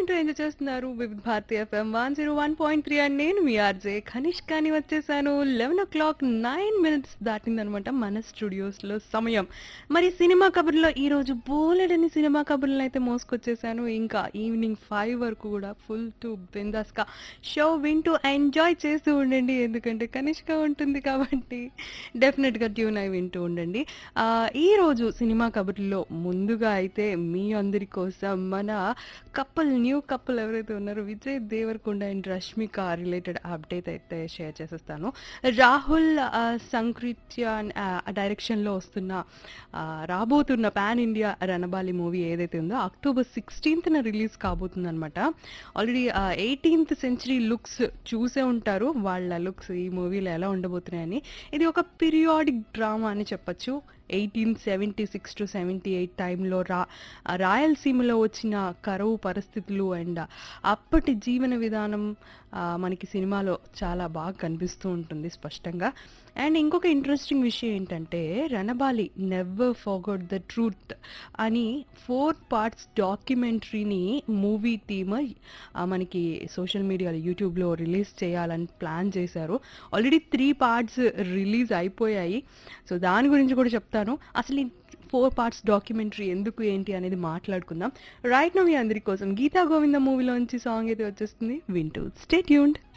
వింటూ ఎంజాయ్ చేస్తున్నారు Vividh Bharati FM one zero one point three and నేను మీ ఆర్జే కనిష్క్ అని వచ్చేసాను eleven o'clock nine minutes దాటిందనమాట మన స్టూడియోస్ లో సమయం మరి సినిమా కబుర్లో ఈ రోజు బోలెడని సినిమా కబుర్లను అయితే మోసుకొచ్చేసాను ఇంకా ఈవినింగ్ ఫైవ్ వరకు కూడా ఫుల్ టు బిందాస్ గా షో వింటూ ఎంజాయ్ చేస్తూ ఉండండి ఎందుకంటే కనిష్క ఉంటుంది కాబట్టి డెఫినెట్ గా ట్యూన్ అయి వింటూ ఉండండి ఆ, ఈ రోజు సినిమా కబుర్లో ముందుగా అయితే మీ అందరి కోసం మన కపుల్ న్యూ కపుల్ ఎవరైతే ఉన్నారో Vijay Deverakonda and Rashmika related update అయితే షేర్ చేసేస్తాను రాహుల్ ఆ, సంకృత్య డైరెక్షన్ లో వస్తున్న ఆ, రాబోతున్న పాన్ ఇండియా రణబాలి మూవీ ఏదైతే ఉందో అక్టోబర్ సిక్స్టీన్త్ న రిలీజ్ కాబోతుంది అనమాట ఆల్రెడీ ఎయిటీన్త్ సెంచరీ లుక్స్ చూసే ఉంటారు వాళ్ళ లుక్స్ ఈ మూవీలో ఎలా ఉండబోతున్నాయని ఇది ఒక పీరియాడిక్ డ్రామా అని చెప్పొచ్చు eighteen seventy six to seventy eight టైంలో రా రాయలసీమలో వచ్చిన కరువు పరిస్థితులు అండ్ అప్పటి జీవన విధానం ఆ, మనకి సినిమాలో చాలా బాగా కనిపిస్తూ ఉంటుంది స్పష్టంగా అండ్ ఇంకొక ఇంట్రెస్టింగ్ విషయం ఏంటంటే Ranabali never forgot the truth అని ఫోర్ పార్ట్స్ డాక్యుమెంటరీని మూవీ టీమ్ మనకి సోషల్ మీడియాలో యూట్యూబ్లో రిలీజ్ చేయాలని ప్లాన్ చేశారు ఆల్రెడీ త్రీ పార్ట్స్ రిలీజ్ అయిపోయాయి సో దాని గురించి కూడా చెప్తాను అసలు ఈ ఫోర్ పార్ట్స్ డాక్యుమెంటరీ ఎందుకు ఏంటి అనేది మాట్లాడుకుందాం రైట్ నో మీ అందరి కోసం గీతా గోవింద మూవీలోంచి సాంగ్ అయితే వచ్చేస్తుంది వింటూ స్టే ట్యూన్డ్